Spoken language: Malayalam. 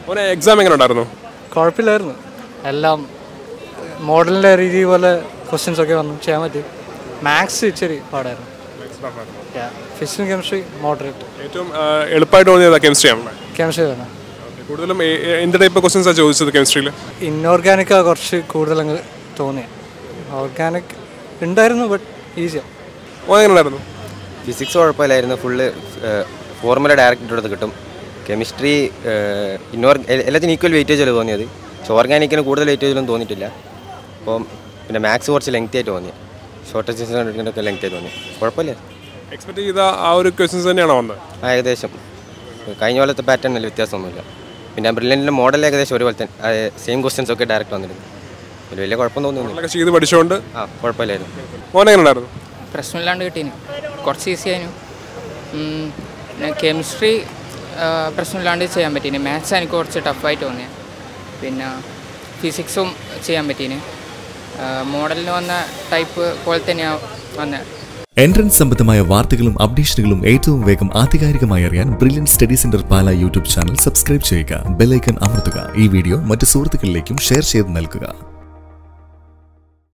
മോനെ എക്സാം എങ്ങനെ ഉണ്ടായിരുന്നു കുഴപ്പമില്ലായിരുന്നു എല്ലാം മോഡലിൻ്റെ രീതി പോലെ ക്വസ്റ്റ്യൻസ് ഒക്കെ വന്നു ചെയ്യാൻ പറ്റി മാത്സ് ഇച്ചിരി പാടായിരുന്നു ഫിസിക്കൽ കെമിസ്ട്രി മോഡറേറ്റ് ഏറ്റവും ആ, എളുപ്പമായിട്ട് തോന്നിയത് കെമിസ്ട്രി ആണല്ലേ കെമിസ്ട്രി തന്നെ കൂടുതലും ഏ- ഏ- എന്ത് ടൈപ്പ് ക്വസ്റ്റ്യൻസാണ് ചോദിച്ചത് കെമിസ്ട്രിയിൽ ഇൻഓർഗാനിക്കാണ് കുറച്ച് കൂടുതൽ അങ്ങ് തോന്നിയത് ഓർഗാനിക് ഉണ്ടായിരുന്നു ബട്ട് ഈസിയാണ് മോനെ എങ്ങനെ ഉണ്ടായിരുന്നു ഫിസിക്സ് കുഴപ്പമില്ലായിരുന്നു ഫുള്ള് ഫോർമുല ഡയറക്റ്റ് എടുത്ത് കിട്ടും കെമിസ്ട്രി ഇന്നോർ എല്ലാത്തിനും ഈക്വൽ വെയിറ്റേജ് അല്ലേ തോന്നിയത് പക്ഷെ ഓർഗാനിക്കിന് കൂടുതൽ വെയിറ്റേജ് ഒന്നും തോന്നിയിട്ടില്ല അപ്പം പിന്നെ മാത്സ് കുറച്ച് ലെങ്തി ആയിട്ട് തോന്നി ഷോർട്ട് ഒക്കെ ലെങ്തി ആയിട്ട് തോന്നി കുഴപ്പമില്ല എക്സ്പെക്ട് ചെയ്ത ആ ഒരു ക്വസ്റ്റ്യൻസ് തന്നെയാണോ വന്നത് ആ ഏകദേശം കഴിഞ്ഞ പോലത്തെ പാറ്റേൺ അല്ല വ്യത്യാസമൊന്നുമില്ല പിന്നെ ബ്രില്യൻറ്റിൻ്റെ മോഡൽ ഏകദേശം ഒരുപോലെ തന്നെ സെയിം ക്വസ്റ്റ്യൻസ് ഒക്കെ ഡയറക്റ്റ് വന്നിരുന്നു അതിൽ വലിയ കുഴപ്പം തോന്നുന്നില്ല നമ്മളൊക്കെ ചെയ്ത് പഠിച്ചുകൊണ്ട് ആ കുഴപ്പമില്ലായിരുന്നു മോനെ എങ്ങനെ ഉണ്ടായിരുന്നു പ്രശ്നമില്ലാണ്ട് കിട്ടീന് കുറച്ച് ഈസി ആയിരുന്നു ഉം, പിന്നെ കെമിസ്ട്രി പ്രശ്നമില്ലാണ്ട് ചെയ്യാൻ പറ്റീന് മാത്സ് എനിക്ക് കുറച്ച് ടഫായിട്ട് തോന്നിയത് പിന്നെ ഫിസിക്സും ചെയ്യാൻ പറ്റീന് മോഡലിന് വന്ന ടൈപ്പ് പോലെ തന്നെയാണ് വന്നത് എൻട്രൻസ് സംബന്ധമായ വാർത്തകളും അപ്ഡേഷനുകളും ഏറ്റവും വേഗം ആധികാരികമായി അറിയാൻ brilliant study centre Pala YouTube channel subscribe ചെയ്യുക ബെല്ലൈക്കൺ അമർത്തുക ഈ വീഡിയോ മറ്റ് സുഹൃത്തുക്കളിലേക്കും ഷെയർ ചെയ്ത് നൽകുക